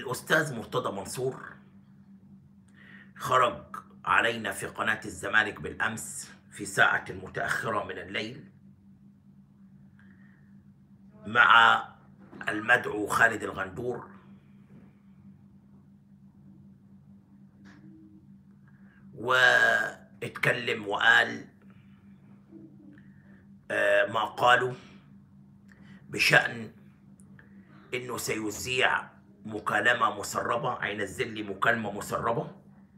الأستاذ مرتضى منصور خرج علينا في قناة الزمالك بالأمس في ساعة متأخرة من الليل مع المدعو خالد الغندور واتكلم وقال آه، ما قاله بشأن انه سيذيع مكالمة مسربة هينزل لي مكالمة مسربة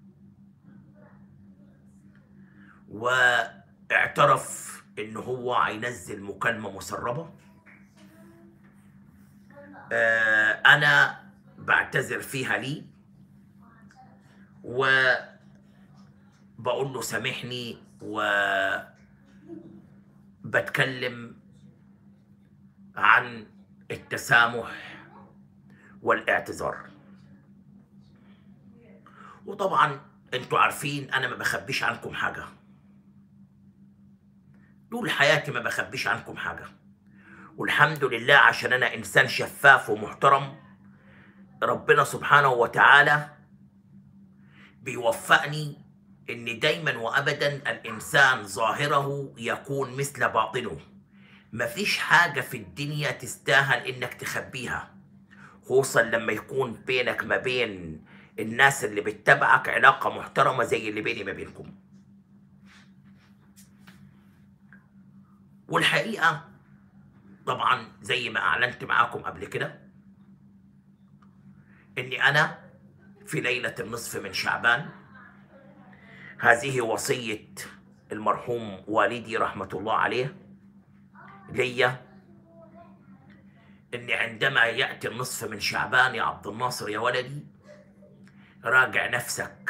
واعترف انه هو هينزل مكالمة مسربة آه، انا بعتذر فيها لي وبقول له سامحني وبتكلم عن التسامح والاعتذار وطبعا انتوا عارفين انا ما بخبيش عنكم حاجه طول حياتي ما بخبيش عنكم حاجه والحمد لله عشان انا انسان شفاف ومحترم ربنا سبحانه وتعالى بيوفقني ان دايما وابدا الانسان ظاهره يكون مثل باطنه مفيش حاجة في الدنيا تستاهل انك تخبيها خصوصا لما يكون بينك ما بين الناس اللي بتتابعك علاقة محترمة زي اللي بيني ما بينكم والحقيقة طبعا زي ما اعلنت معاكم قبل كده اني انا في ليلة النصف من شعبان هذه وصية المرحوم والدي رحمة الله عليه ليا اني عندما ياتي النصف من شعبان يا عبد الناصر يا ولدي راجع نفسك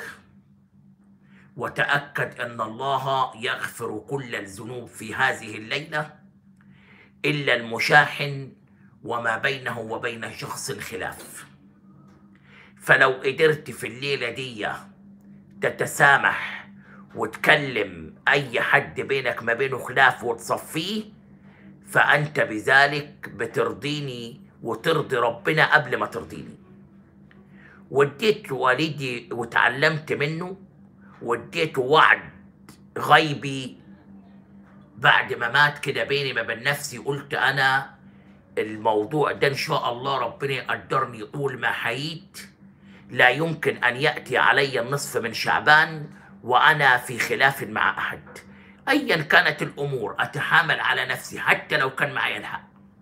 وتاكد ان الله يغفر كل الذنوب في هذه الليله الا المشاحن وما بينه وبين شخص خلاف فلو قدرت في الليله دي تتسامح وتكلم اي حد بينك ما بينه خلاف وتصفيه فأنت بذلك بترضيني وترضي ربنا قبل ما ترضيني واديت والدي وتعلمت منه واديته وعد غيبي بعد ما مات كده بيني ما بين نفسي قلت أنا الموضوع ده إن شاء الله ربنا يقدرني طول ما حييت لا يمكن أن يأتي علي النصف من شعبان وأنا في خلاف مع أحد ايا كانت الامور اتحامل على نفسي حتى لو كان معي الحق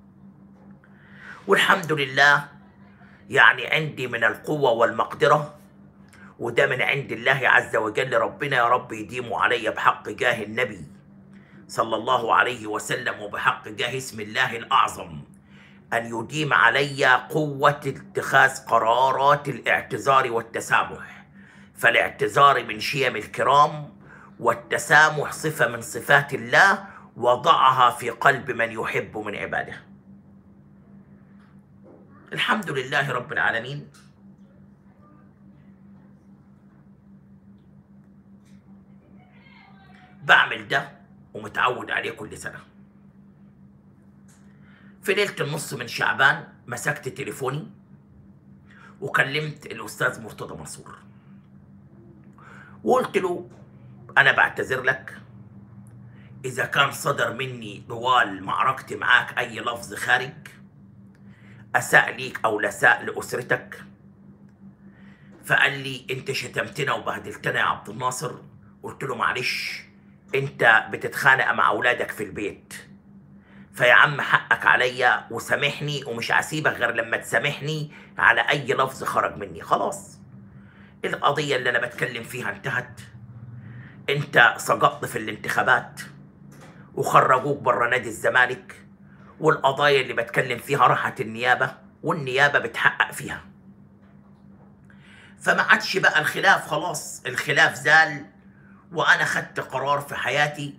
والحمد لله يعني عندي من القوه والمقدره وده من عند الله عز وجل ربنا يا رب يديمه علي بحق جاه النبي صلى الله عليه وسلم وبحق جاه اسم الله الاعظم ان يديم علي قوه اتخاذ قرارات الاعتذار والتسامح فالاعتذار من شيم الكرام والتسامح صفة من صفات الله وضعها في قلب من يحب من عباده الحمد لله رب العالمين بعمل ده ومتعود عليه كل سنة في ليلة النص من شعبان مسكت تليفوني وكلمت الأستاذ مرتضى منصور وقلت له أنا بعتذر لك إذا كان صدر مني طوال معركتي معاك أي لفظ خارج أساء ليك أو لساء لأسرتك فقال لي أنت شتمتنا وبهدلتنا يا عبد الناصر قلت له معلش أنت بتتخانق مع أولادك في البيت فيا عم حقك عليا وسامحني ومش هسيبك غير لما تسامحني على أي لفظ خرج مني خلاص القضية اللي أنا بتكلم فيها انتهت انت سقطت في الانتخابات وخرجوك بره نادي الزمالك والقضايا اللي بتكلم فيها راحت النيابة والنيابة بتحقق فيها فما عادش بقى الخلاف خلاص الخلاف زال وانا خدت قرار في حياتي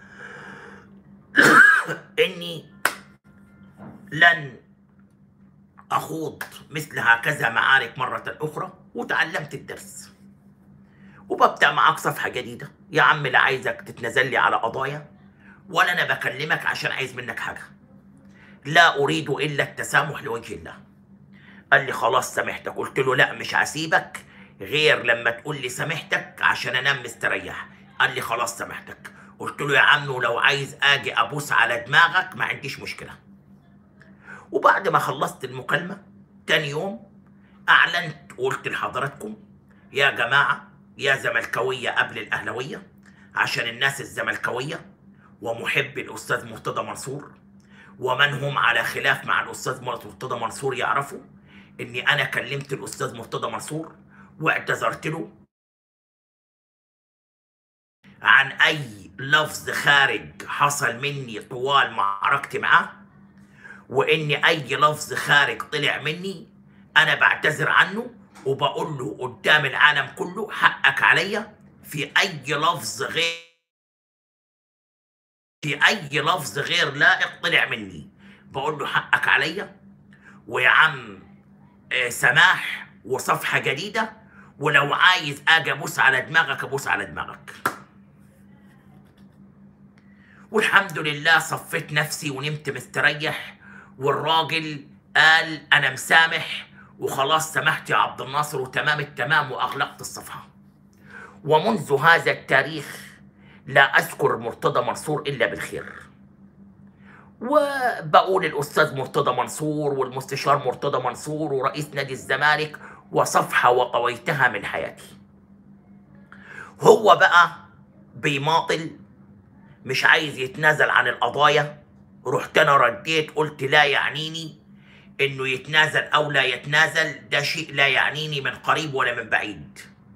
اني لن اخوض مثل هكذا معارك مرة اخرى وتعلمت الدرس وببدأ معاك صفحة جديدة يا عم لا عايزك تتنازل لي على قضايا ولا أنا بكلمك عشان عايز منك حاجة لا أريد إلا التسامح لوجه الله قال لي خلاص سامحتك قلت له لا مش هسيبك غير لما تقول لي سامحتك عشان انام مستريح قال لي خلاص سامحتك قلت له يا عم ولو عايز اجي ابوس على دماغك ما عنديش مشكله وبعد ما خلصت المكالمه تاني يوم اعلنت وقلت لحضراتكم يا جماعه يا زملكاويه قبل الاهلاويه عشان الناس الزملكاويه ومحبي الاستاذ مرتضى منصور ومن هم على خلاف مع الاستاذ مرتضى منصور يعرفوا اني انا كلمت الاستاذ مرتضى منصور واعتذرت له عن اي لفظ خارج حصل مني طوال معركتي معاه وان اي لفظ خارج طلع مني انا بعتذر عنه وبقول له قدام العالم كله حقك عليا في اي لفظ غير في اي لفظ غير لائق طلع مني بقول له حقك عليا ويا عم آه، سماح وصفحه جديده ولو عايز اجي ابوس على دماغك ابوس على دماغك والحمد لله صفيت نفسي ونمت مستريح والراجل قال انا مسامح وخلاص سمحت يا عبد الناصر وتمام التمام واغلقت الصفحه ومنذ هذا التاريخ لا اذكر مرتضى منصور الا بالخير وبقول الاستاذ مرتضى منصور والمستشار مرتضى منصور ورئيس نادي الزمالك وصفحه وقويتها من حياتي هو بقى بيماطل مش عايز يتنازل عن القضايا رحت انا رديت قلت لا يعنيني انه يتنازل او لا يتنازل ده شيء لا يعنيني من قريب ولا من بعيد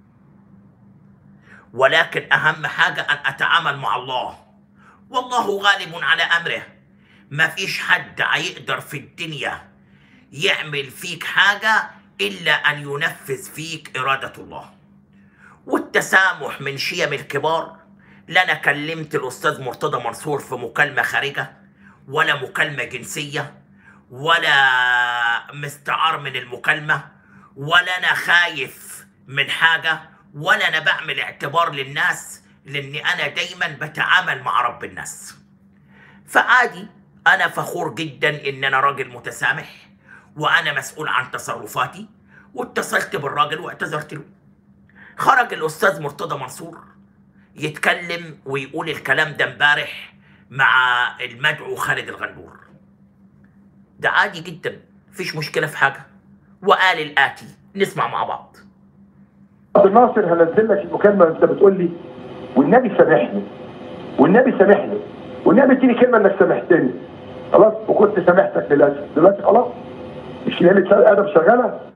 ولكن اهم حاجه ان اتعامل مع الله والله غالب على امره ما فيش حد هيقدر في الدنيا يعمل فيك حاجه الا ان ينفذ فيك اراده الله والتسامح من شيم الكبار لا انا كلمت الاستاذ مرتضى منصور في مكالمه خارجه ولا مكالمه جنسيه ولا مستعار من المكالمه ولا انا خايف من حاجه ولا انا بعمل اعتبار للناس لاني انا دايما بتعامل مع رب الناس فعادي انا فخور جدا ان انا راجل متسامح وانا مسؤول عن تصرفاتي واتصلت بالراجل واعتذرت له خرج الاستاذ مرتضى منصور يتكلم ويقول الكلام ده امبارح مع المدعو خالد الغندور ده عادي جدا مفيش مشكله في حاجه وقال الاتي نسمع مع بعض عبد الناصر هنزل لك المكالمه انت بتقول لي والنبي سامحني والنبي سامحني والنبي اديني كلمه انك سامحتني خلاص وكنت سامحتك للاسف دلوقتي خلاص مش ليله ادب شغاله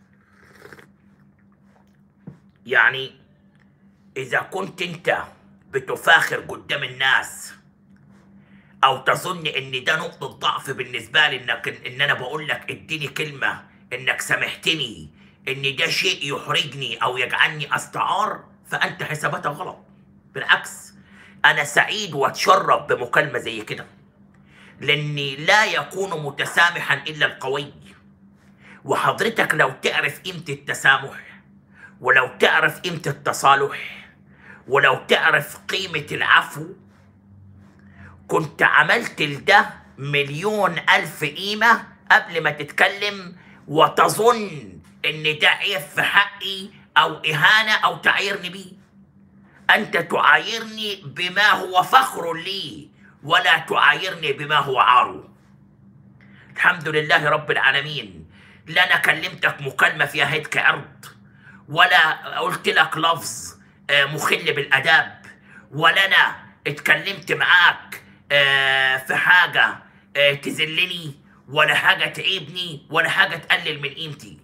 يعني إذا كنت أنت بتفاخر قدام الناس أو تظن إن ده نقطة ضعف بالنسبة لي إنك إن أنا بقول لك إديني كلمة إنك سامحتني إن ده شيء يحرجني أو يجعلني أستعار فأنت حساباتك غلط بالعكس أنا سعيد وأتشرف بمكالمة زي كده لأني لا يكون متسامحا إلا القوي وحضرتك لو تعرف قيمة التسامح ولو تعرف قيمة التصالح ولو تعرف قيمة العفو كنت عملت لده مليون ألف قيمة قبل ما تتكلم وتظن إن ده عيب في حقي أو إهانة أو تعايرني بيه أنت تعايرني بما هو فخر لي ولا تعايرني بما هو عار الحمد لله رب العالمين لا أنا كلمتك مكالمة فيها هتك عرض ولا قلت لك لفظ آه، مخل بالاداب ولا انا اتكلمت معاك آه، في حاجه آه، تذلني ولا حاجه تعيبني ولا حاجه تقلل من قيمتي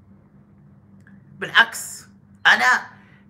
بالعكس انا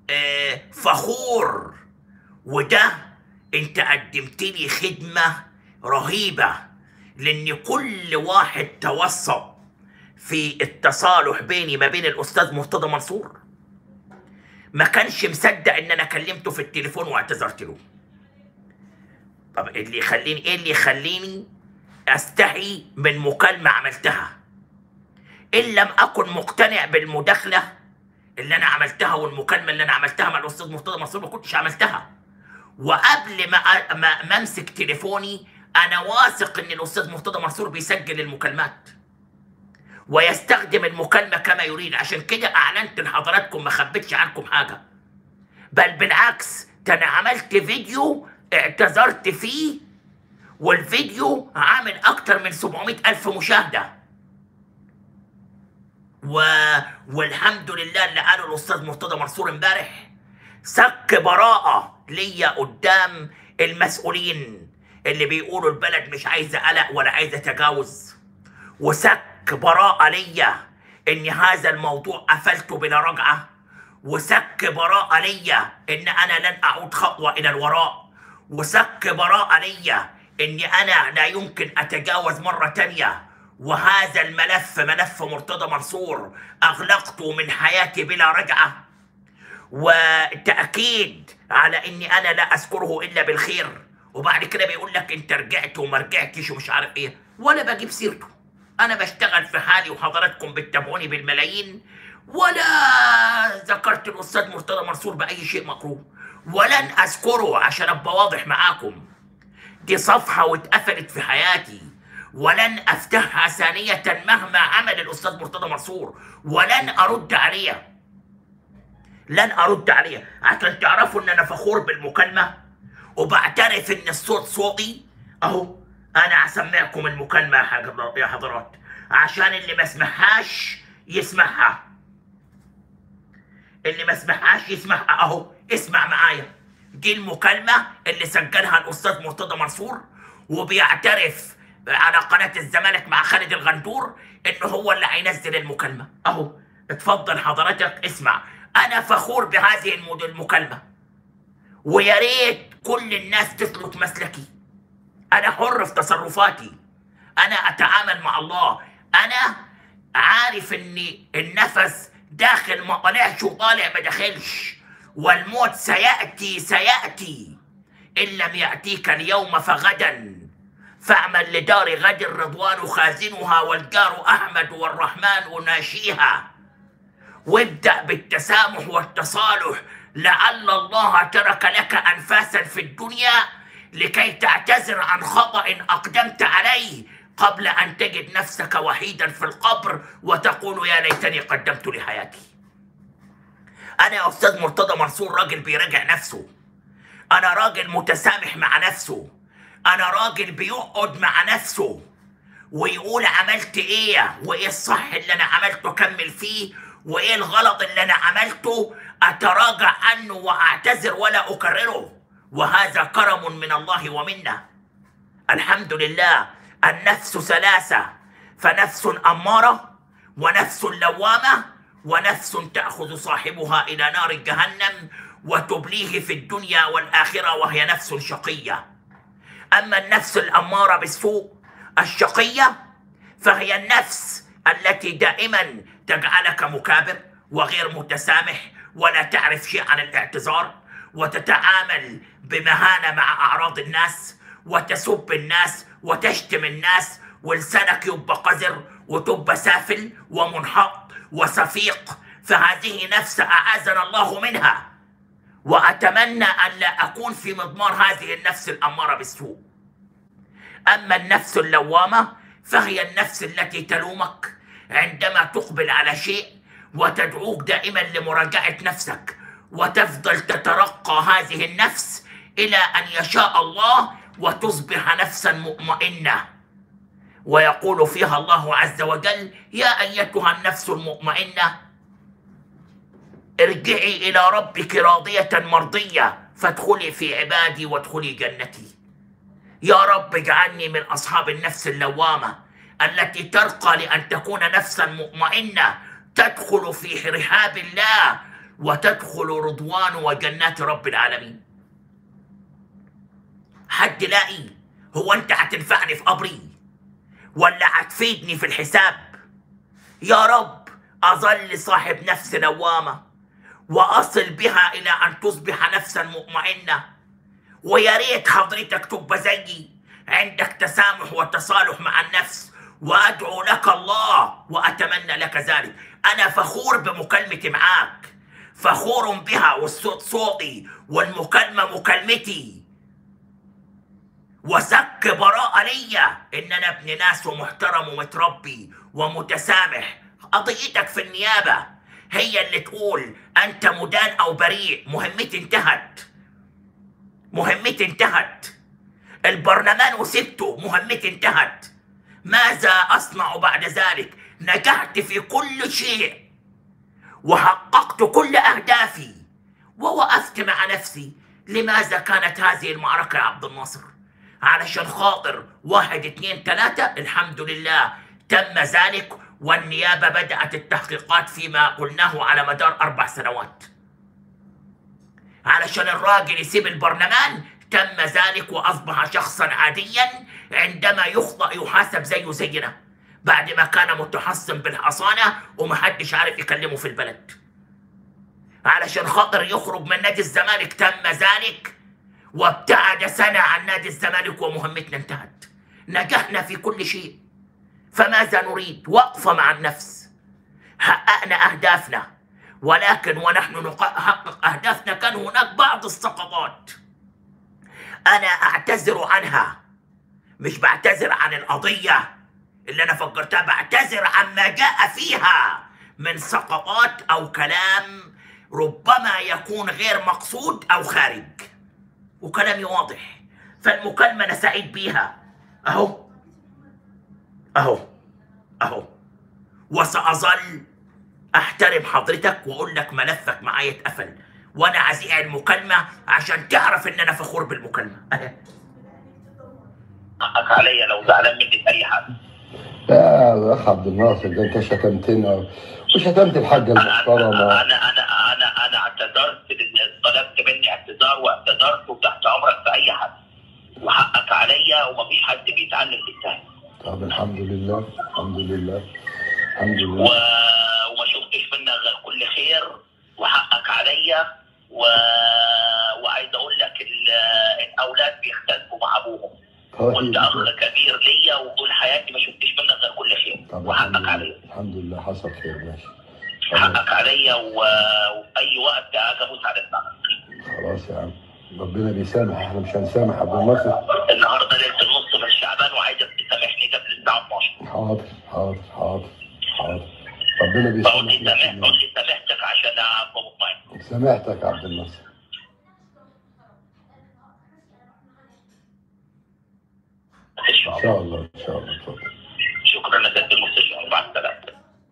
فخور وده انت قدمت لي خدمه رهيبه لان كل واحد توسط في التصالح بيني ما بين الاستاذ مرتضى منصور ما كانش مصدق ان انا كلمته في التليفون واعتذرت له طب اللي يخليني ايه اللي يخليني استحي من مكالمة عملتها ان لم اكن مقتنع بالمداخلة اللي انا عملتها والمكالمة اللي انا عملتها مع الاستاذ مرتضى منصور ما كنتش عملتها وقبل ما أ- ما, ما امسك تليفوني انا واثق ان الاستاذ مرتضى منصور بيسجل المكالمات ويستخدم المكالمة كما يريد عشان كده أعلنت لحضراتكم ما خبيتش عنكم حاجة بل بالعكس ده أنا عملت فيديو اعتذرت فيه والفيديو عامل أكتر من 700 ألف مشاهدة و... والحمد لله اللي قاله الأستاذ مرتضى منصور امبارح سك براءة ليا قدام المسؤولين اللي بيقولوا البلد مش عايزة قلق ولا عايزة تجاوز وسك براءة ليا إن هذا الموضوع قفلته بلا رجعة وسك براءة ليا إن أنا لن أعود خطوة إلى الوراء وسك براءة ليا إني أنا لا يمكن أتجاوز مرة تانية وهذا الملف ملف مرتضى منصور أغلقته من حياتي بلا رجعة وتأكيد على إني أنا لا أذكره إلا بالخير وبعد كده بيقول لك أنت رجعت وما رجعتش ومش عارف إيه ولا بجيب سيرته أنا بشتغل في حالي وحضراتكم بتتابعوني بالملايين ولا ذكرت الأستاذ مرتضى منصور بأي شيء مكروه ولن أذكره عشان أبقى واضح معاكم دي صفحة واتقفلت في حياتي ولن أفتحها ثانية مهما عمل الأستاذ مرتضى منصور ولن أرد عليه لن ارد عليها عشان تعرفوا ان انا فخور بالمكالمه وبعترف ان الصوت صوتي اهو انا هسمعكم المكالمه يا حضر- يا حضرات عشان اللي ما سمعهاش يسمعها اللي ما سمعهاش يسمعها اهو اسمع معايا دي المكالمه اللي سجلها الاستاذ مرتضى منصور وبيعترف على قناه الزمالك مع خالد الغندور انه هو اللي هينزل المكالمه اهو اتفضل حضرتك اسمع انا فخور بهذه المد- المكالمه ويا ريت كل الناس تسلك مسلكي انا حر في تصرفاتي انا اتعامل مع الله انا عارف ان النفس داخل ما طلعش وطالع ما دخلش والموت سياتي سياتي ان لم ياتيك اليوم فغدا فاعمل لدار غد الرضوان خازنها والجار احمد والرحمن ناشيها وابدأ بالتسامح والتصالح لعل الله ترك لك أنفاسا في الدنيا لكي تعتذر عن خطأ أقدمت عليه قبل أن تجد نفسك وحيدا في القبر وتقول يا ليتني قدمت لحياتي أنا يا أستاذ مرتضى منصور راجل بيراجع نفسه أنا راجل متسامح مع نفسه أنا راجل بيقعد مع نفسه ويقول عملت ايه وايه الصح اللي انا عملته اكمل فيه وايه الغلط اللي انا عملته اتراجع عنه واعتذر ولا اكرره وهذا كرم من الله ومنا الحمد لله النفس ثلاثة فنفس أمارة ونفس لوامة ونفس تأخذ صاحبها إلى نار جهنم وتبليه في الدنيا والآخرة وهي نفس شقية أما النفس الأمارة بالسوء الشقية فهي النفس التي دائما تجعلك مكابر وغير متسامح ولا تعرف شيء عن الاعتذار وتتعامل بمهانة مع أعراض الناس وتسب الناس وتشتم الناس ولسانك يبقى قذر وتبقى سافل ومنحط وسفيق فهذه نفس أعاذنا الله منها وأتمنى أن لا أكون في مضمار هذه النفس الأمارة بالسوء أما النفس اللوامة فهي النفس التي تلومك عندما تقبل على شيء وتدعوك دائما لمراجعة نفسك وتفضل تترقى هذه النفس إلى أن يشاء الله وتصبح نفسا مطمئنة ويقول فيها الله عز وجل يا أيتها النفس المطمئنة ارجعي إلى ربك راضية مرضية فادخلي في عبادي وادخلي جنتي يا رب اجعلني من أصحاب النفس اللوامة التي ترقى لأن تكون نفسا مطمئنة تدخل في رحاب الله وتدخل رضوان وجنات رب العالمين حد لاقي هو انت هتنفعني في قبري ولا هتفيدني في الحساب يا رب أظل صاحب نفس لوامة وأصل بها إلى أن تصبح نفسا مطمئنة ويا ريت حضرتك تبقى زيي عندك تسامح وتصالح مع النفس وأدعو لك الله وأتمنى لك ذلك أنا فخور بمكالمتي معاك فخور بها والصوت صوتي والمكالمة مكالمتي وسك براءة ليا إن أنا ابن ناس ومحترم ومتربي ومتسامح قضيتك في النيابة هي اللي تقول أنت مدان أو بريء مهمتي انتهت مهمتي انتهت البرلمان وسبته مهمتي انتهت ماذا أصنع بعد ذلك نجحت في كل شيء وحققت كل أهدافي ووقفت مع نفسي لماذا كانت هذه المعركة يا عبد الناصر علشان خاطر واحد اتنين تلاتة الحمد لله تم ذلك والنيابة بدأت التحقيقات فيما قلناه على مدار أربع سنوات علشان الراجل يسيب البرلمان تم ذلك وأصبح شخصا عاديا عندما يخطأ يحاسب زيه زينا بعد ما كان متحصن بالحصانة ومحدش عارف يكلمه في البلد علشان خاطر يخرج من نادي الزمالك تم ذلك وابتعد سنة عن نادي الزمالك ومهمتنا انتهت نجحنا في كل شيء فماذا نريد وقفة مع النفس حققنا أهدافنا ولكن ونحن نحقق أهدافنا كان هناك بعض السقطات أنا أعتذر عنها مش بعتذر عن القضية اللي أنا فكرتها بعتذر عما جاء فيها من سقطات أو كلام ربما يكون غير مقصود أو خارج وكلامي واضح فالمكالمة أنا سعيد بيها أهو أهو أهو وسأظل أحترم حضرتك وأقول لك ملفك معايا اتقفل وأنا عزيع المكالمة عشان تعرف إن أنا فخور بالمكالمة أهي. حقك عليا لو زعلان مني في اي حاجه يا اخ عبد الناصر ده انت شتمتنا وشتمت الحاجه انا المحترمه انا انا انا انا اعتذرت لل- طلبت مني اعتذار واعتذرت وتحت امرك في اي حد وحقك عليا ومفيش حد بيتعلم بالتاني طب الحمد لله الحمد لله الحمد و... لله وما شفتش منك غير كل خير وحقك عليا و... وعايز اقول لك ال... الاولاد بيختلفوا مع ابوهم وانت طيب اخ كبير ليا وطول حياتي ما شفتش منك غير كل خير طب الحمد وحقك لله عليا الحمد لله حصل خير ماشي حقك عليا و... وفي اي وقت اجي ابوس على دماغك خلاص يا عم ربنا بيسامح احنا مش هنسامح عبد الناصر النهارده ليله النص من شعبان وعايزك تسامحني قبل الساعه 12 حاضر حاضر حاضر حاضر ربنا فقول لي بيسامح سامح قول لي سامحتك عشان ابقى مطمئن سامحتك يا عبد الناصر ان شاء ان الله شاء الله ان شاء الله اتفضل شكرا لك المستشفى مع السلامه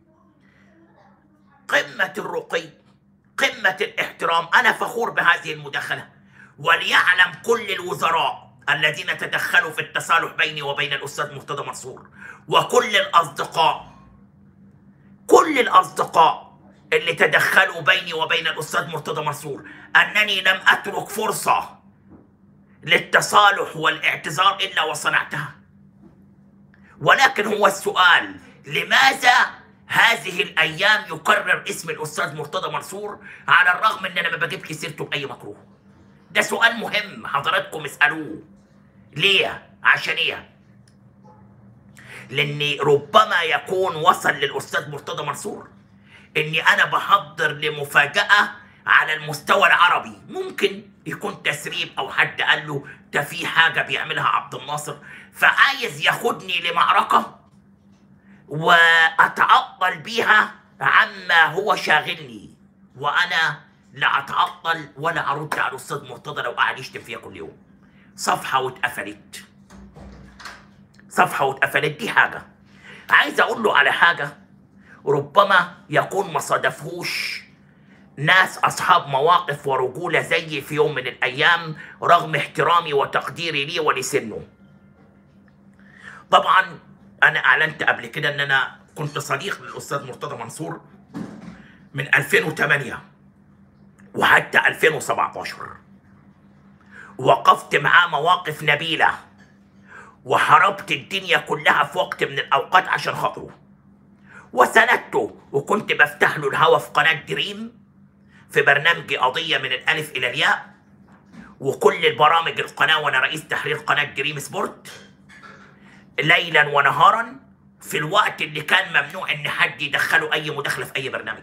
قمة الرقي قمة الاحترام أنا فخور بهذه المداخلة وليعلم كل الوزراء الذين تدخلوا في التصالح بيني وبين الأستاذ مرتضى منصور وكل الأصدقاء كل الأصدقاء اللي تدخلوا بيني وبين الأستاذ مرتضى منصور أنني لم أترك فرصة للتصالح والاعتذار إلا وصنعتها ولكن هو السؤال لماذا هذه الايام يكرر اسم الاستاذ مرتضى منصور على الرغم ان انا ما بجيبش سيرته باي مكروه ده سؤال مهم حضراتكم اسالوه ليه عشان ايه لان ربما يكون وصل للاستاذ مرتضى منصور اني انا بحضر لمفاجاه على المستوى العربي ممكن يكون تسريب او حد قال له ده في حاجه بيعملها عبد الناصر فعايز ياخدني لمعركه واتعطل بيها عما هو شاغلني وانا لا اتعطل ولا ارد على الاستاذ مرتضى لو قاعد يشتم فيها كل يوم صفحه واتقفلت صفحه واتقفلت دي حاجه عايز اقول له على حاجه ربما يكون ما صادفهوش ناس اصحاب مواقف ورجوله زيي في يوم من الايام رغم احترامي وتقديري ليه ولسنه طبعا انا اعلنت قبل كده ان انا كنت صديق للاستاذ مرتضى منصور من 2008 وحتى 2017 وقفت معاه مواقف نبيله وحاربت الدنيا كلها في وقت من الاوقات عشان خاطره وسندته وكنت بفتح له الهوا في قناه دريم في برنامج قضيه من الالف الى الياء وكل البرامج القناه وانا رئيس تحرير قناه دريم سبورت ليلا ونهارا في الوقت اللي كان ممنوع ان حد يدخله اي مداخله في اي برنامج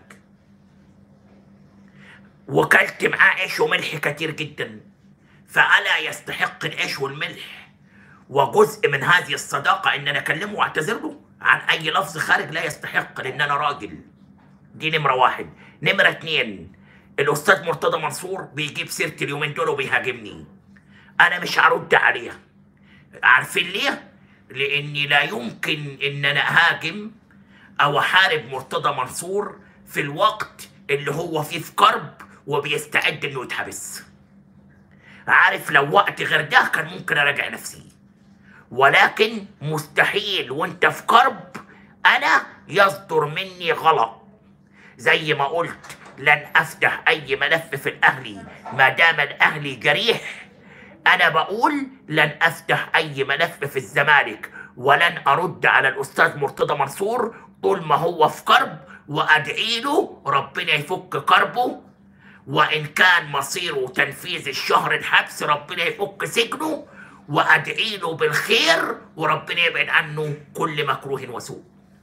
وكلت معاه عيش وملح كتير جدا فالا يستحق العيش والملح وجزء من هذه الصداقه ان انا اكلمه واعتذر له عن اي لفظ خارج لا يستحق لان انا راجل دي نمرة واحد نمرة اتنين الأستاذ مرتضى منصور بيجيب سيرتي اليومين دول وبيهاجمني أنا مش هرد عليه عارفين ليه؟ لأني لا يمكن إن أنا أهاجم أو أحارب مرتضى منصور في الوقت اللي هو فيه في كرب وبيستعد إنه يتحبس عارف لو وقت غير ده كان ممكن أراجع نفسي ولكن مستحيل وانت في كرب أنا يصدر مني غلط زي ما قلت لن افتح اي ملف في الاهلي ما دام الاهلي جريح انا بقول لن افتح اي ملف في الزمالك ولن ارد على الاستاذ مرتضى منصور طول ما هو في كرب وادعي له ربنا يفك كربه وان كان مصيره تنفيذ الشهر الحبس ربنا يفك سجنه وادعي له بالخير وربنا يبعد عنه كل مكروه وسوء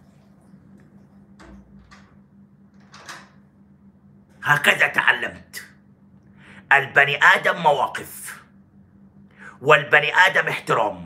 هكذا تعلمت البني ادم مواقف والبني ادم احترام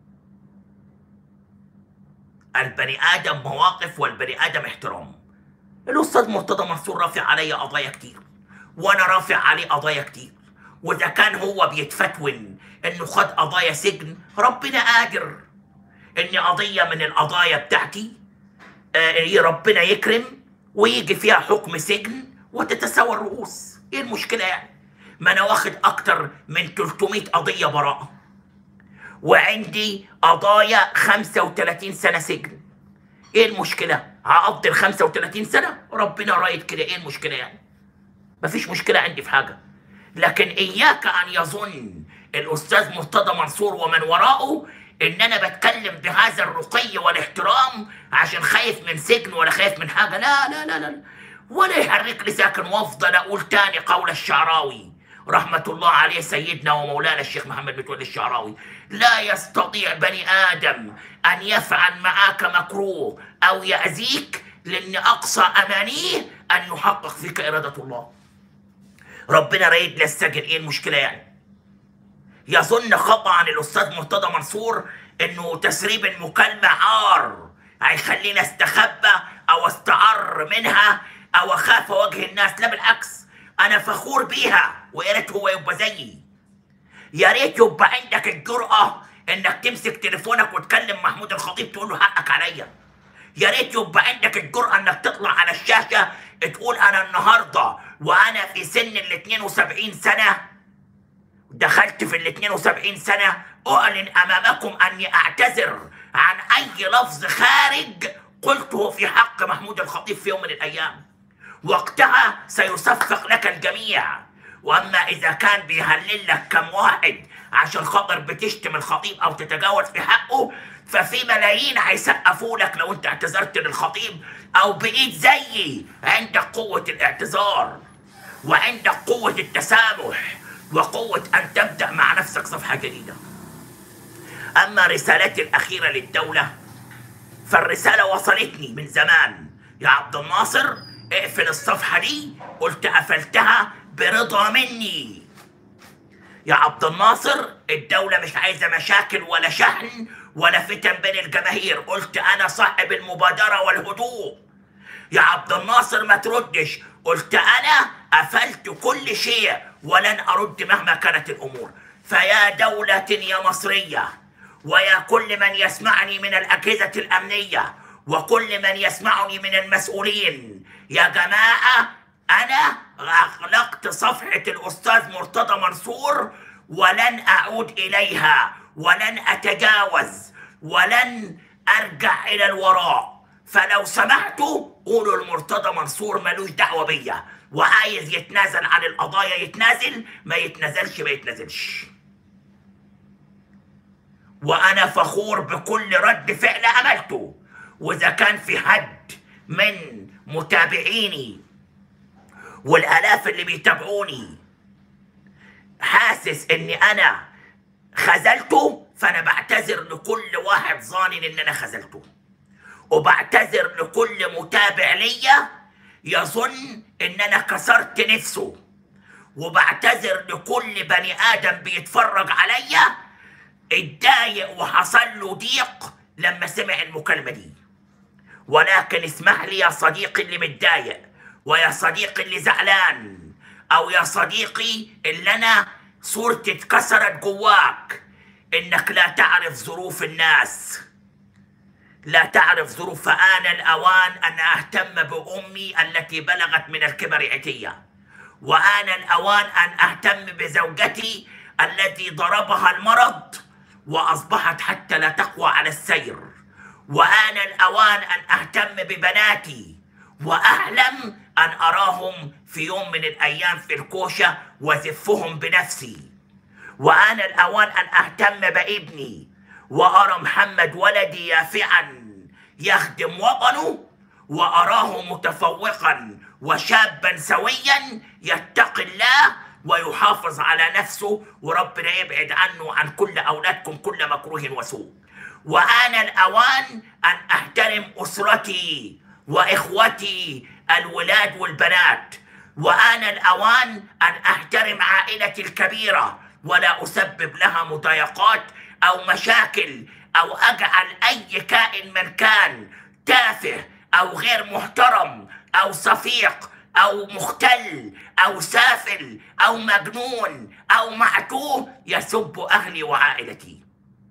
البني ادم مواقف والبني ادم احترام الاستاذ مرتضى منصور رافع علي قضايا كتير وانا رافع عليه قضايا كتير واذا كان هو بيتفتون انه خد قضايا سجن ربنا قادر ان قضيه من القضايا بتاعتي آه، ربنا يكرم ويجي فيها حكم سجن وتتساوى الرؤوس ايه المشكله يعني ما انا واخد اكتر من 300 قضيه براءه وعندي قضايا 35 سنه سجن ايه المشكله هقضي ال 35 سنه ربنا رايد كده ايه المشكله يعني مفيش مشكله عندي في حاجه لكن اياك ان يظن الاستاذ مرتضى منصور ومن وراءه ان انا بتكلم بهذا الرقي والاحترام عشان خايف من سجن ولا خايف من حاجه لا لا لا لا ولا يحرك لي ساكن وافضل اقول تاني قول الشعراوي رحمة الله عليه سيدنا ومولانا الشيخ محمد متولي الشعراوي لا يستطيع بني آدم أن يفعل معك مكروه أو يأذيك لأن أقصى أمانيه أن يحقق فيك إرادة الله ربنا رايد للسجن إيه المشكلة يعني يظن خطأ عن الأستاذ مرتضى منصور إنه تسريب المكالمة عار هيخليني استخبى أو استعر منها أو أخاف وجه الناس لا بالعكس أنا فخور بيها ويا ريت هو يبقى زيي يا ريت يبقى عندك الجرأة إنك تمسك تليفونك وتكلم محمود الخطيب تقول له حقك عليا يا ريت يبقى عندك الجرأة إنك تطلع على الشاشة تقول أنا النهاردة وأنا في سن ال 72 سنة دخلت في ال 72 سنة أعلن أمامكم أني أعتذر عن أي لفظ خارج قلته في حق محمود الخطيب في يوم من الأيام وقتها سيصفق لك الجميع وأما إذا كان بيهلل لك كم واحد عشان خاطر بتشتم الخطيب أو تتجاوز في حقه ففي ملايين هيسقفوا لك لو أنت اعتذرت للخطيب أو بقيت زيي عندك قوة الاعتذار وعندك قوة التسامح وقوة أن تبدأ مع نفسك صفحة جديدة أما رسالتي الأخيرة للدولة فالرسالة وصلتني من زمان يا عبد الناصر اقفل الصفحة دي قلت قفلتها برضا مني يا عبد الناصر الدولة مش عايزة مشاكل ولا شحن ولا فتن بين الجماهير قلت أنا صاحب المبادرة والهدوء يا عبد الناصر ما تردش قلت أنا قفلت كل شيء ولن أرد مهما كانت الأمور فيا دولة يا مصرية ويا كل من يسمعني من الأجهزة الأمنية وكل من يسمعني من المسؤولين يا جماعة أنا أغلقت صفحة الأستاذ مرتضى منصور ولن أعود إليها ولن أتجاوز ولن أرجع إلى الوراء فلو سمحتوا قولوا المرتضى منصور ملوش دعوة بيا وعايز يتنازل عن القضايا يتنازل ما يتنازلش ما يتنازلش وأنا فخور بكل رد فعل عملته وإذا كان في حد من متابعيني والآلاف اللي بيتابعوني حاسس إني أنا خذلته فأنا بعتذر لكل واحد ظانن إن أنا خذلته وبعتذر لكل متابع ليا يظن إن أنا كسرت نفسه وبعتذر لكل بني آدم بيتفرج عليا اتضايق وحصل له ضيق لما سمع المكالمة دي ولكن اسمح لي يا صديقي اللي متضايق ويا صديقي اللي زعلان او يا صديقي اللي انا صورتي اتكسرت جواك انك لا تعرف ظروف الناس لا تعرف ظروف فآن الأوان أن أهتم بأمي التي بلغت من الكبر عتية وآن الأوان أن أهتم بزوجتي التي ضربها المرض وأصبحت حتى لا تقوى على السير وآن الأوان أن أهتم ببناتي وأحلم أن أراهم في يوم من الأيام في الكوشة وزفهم بنفسي وآن الأوان أن أهتم بابني وأرى محمد ولدي يافعا يخدم وطنه وأراه متفوقا وشابا سويا يتقي الله ويحافظ على نفسه وربنا يبعد عنه عن كل أولادكم كل مكروه وسوء وآن الأوان أن أحترم أسرتي وإخوتي الولاد والبنات وآن الأوان أن أحترم عائلتي الكبيرة ولا أسبب لها مضايقات أو مشاكل أو أجعل أي كائن من كان تافه أو غير محترم أو صفيق أو مختل أو سافل أو مجنون أو معتوه يسب أهلي وعائلتي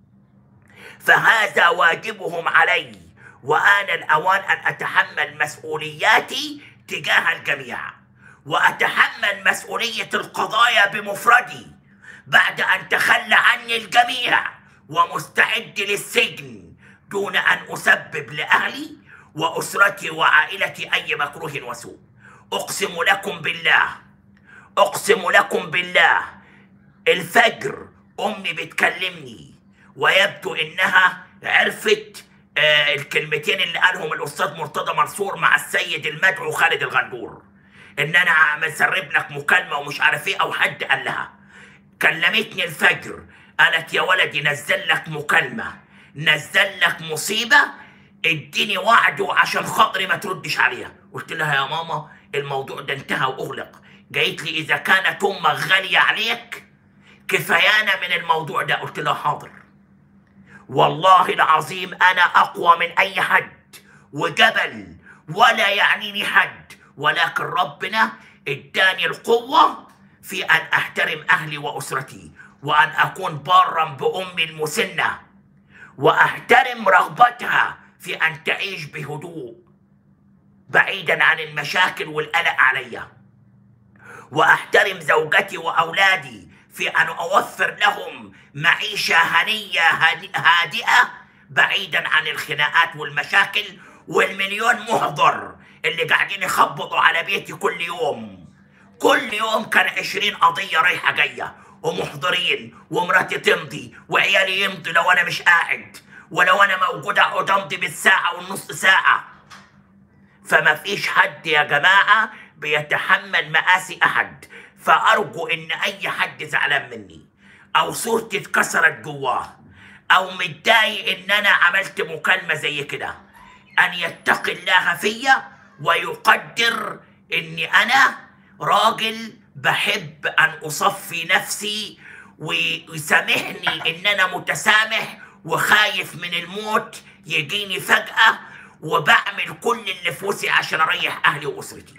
فهذا واجبهم علي وآن الأوان أن أتحمل مسؤولياتي تجاه الجميع وأتحمل مسؤولية القضايا بمفردي بعد أن تخلى عني الجميع ومستعد للسجن دون أن أسبب لأهلي وأسرتي وعائلتي أي مكروه وسوء أقسم لكم بالله أقسم لكم بالله الفجر أمي بتكلمني ويبدو إنها عرفت آه الكلمتين اللي قالهم الأستاذ مرتضى منصور مع السيد المدعو خالد الغندور إن أنا مسرب لك مكالمة ومش عارف إيه أو حد قال لها كلمتني الفجر قالت يا ولدي نزل لك مكالمة نزل لك مصيبة اديني وعده عشان خاطري ما تردش عليها قلت لها يا ماما الموضوع ده انتهى واغلق جايت لي اذا كانت امك غالية عليك كفايانا من الموضوع ده قلت لها حاضر والله العظيم انا اقوى من اي حد وجبل ولا يعنيني حد ولكن ربنا اداني القوة في ان احترم اهلي واسرتي وان اكون بارا بامي المسنه واحترم رغبتها في ان تعيش بهدوء بعيدا عن المشاكل والقلق عليا واحترم زوجتي واولادي في ان اوفر لهم معيشه هنيه هادي- هادئه بعيدا عن الخناقات والمشاكل والمليون محضر اللي قاعدين يخبطوا على بيتي كل يوم كل يوم كان عشرين قضية رايحة جاية ومحضرين ومراتي تمضي وعيالي يمضي لو أنا مش قاعد ولو أنا موجود أقعد أمضي بالساعة والنص ساعة فما فيش حد يا جماعة بيتحمل مآسي أحد فأرجو إن أي حد زعلان مني أو صورتي اتكسرت جواه أو متضايق إن أنا عملت مكالمة زي كده أن يتقي الله فيا ويقدر إني أنا راجل بحب أن أصفي نفسي ويسامحني إن أنا متسامح وخايف من الموت يجيني فجأة وبعمل كل اللي في وسعي عشان أريح أهلي وأسرتي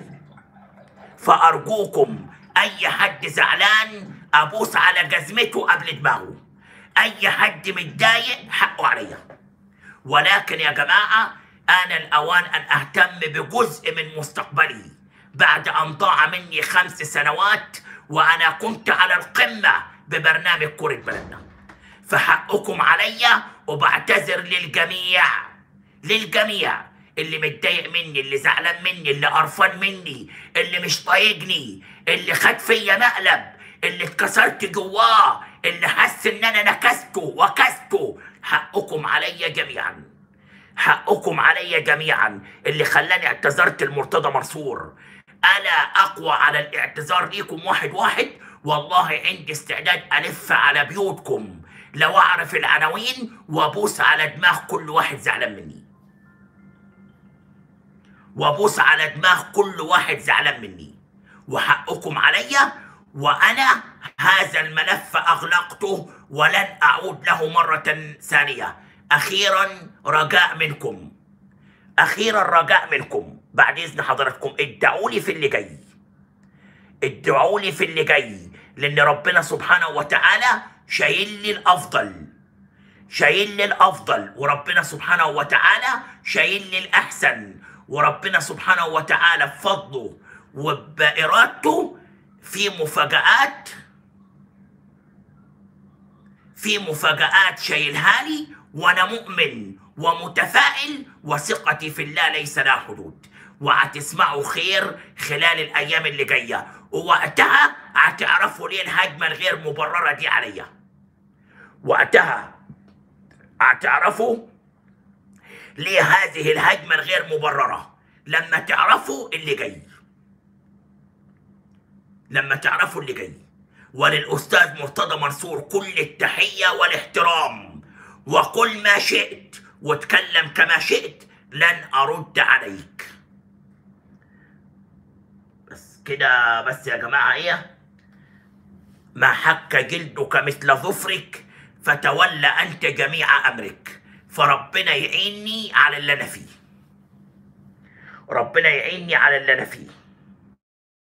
فأرجوكم أي حد زعلان أبوس على جزمته قبل دماغه أي حد متضايق حقه عليا ولكن يا جماعة آن الأوان أن أهتم بجزء من مستقبلي بعد أن ضاع مني خمس سنوات وأنا كنت على القمة ببرنامج كرة بلدنا فحقكم عليا وبعتذر للجميع للجميع اللي متضايق مني اللي زعلان مني اللي قرفان مني اللي مش طايقني اللي خد فيا مقلب اللي اتكسرت جواه اللي حس ان انا نكسته وكسته حقكم عليا جميعا حقكم عليا جميعا اللي خلاني اعتذرت المرتضى منصور انا اقوى على الاعتذار ليكم واحد واحد والله عندي استعداد الف على بيوتكم لو اعرف العناوين وابوس على دماغ كل واحد زعلان مني وابوس على دماغ كل واحد زعلان مني وحقكم عليا وانا هذا الملف اغلقته ولن اعود له مره ثانيه اخيرا رجاء منكم اخيرا رجاء منكم بعد اذن حضراتكم ادعوا لي في اللي جاي ادعوا لي في اللي جاي لان ربنا سبحانه وتعالى شايل لي الافضل شايل لي الافضل وربنا سبحانه وتعالى شايل لي الاحسن وربنا سبحانه وتعالى بفضله وبارادته في مفاجآت في مفاجآت شايلها لي وانا مؤمن ومتفائل وثقتي في الله ليس لها حدود وهتسمعوا خير خلال الايام اللي جايه ووقتها هتعرفوا ليه الهجمه الغير مبرره دي عليا وقتها هتعرفوا ليه هذه الهجمه الغير مبرره لما تعرفوا اللي جاي لما تعرفوا اللي جاي وللأستاذ مرتضى منصور كل التحية والاحترام وقل ما شئت واتكلم كما شئت لن أرد عليك بس كده بس يا جماعة إيه ما حك جلدك مثل ظفرك فتولى أنت جميع أمرك فربنا يعيني على اللي أنا فيه ربنا يعيني على اللي أنا فيه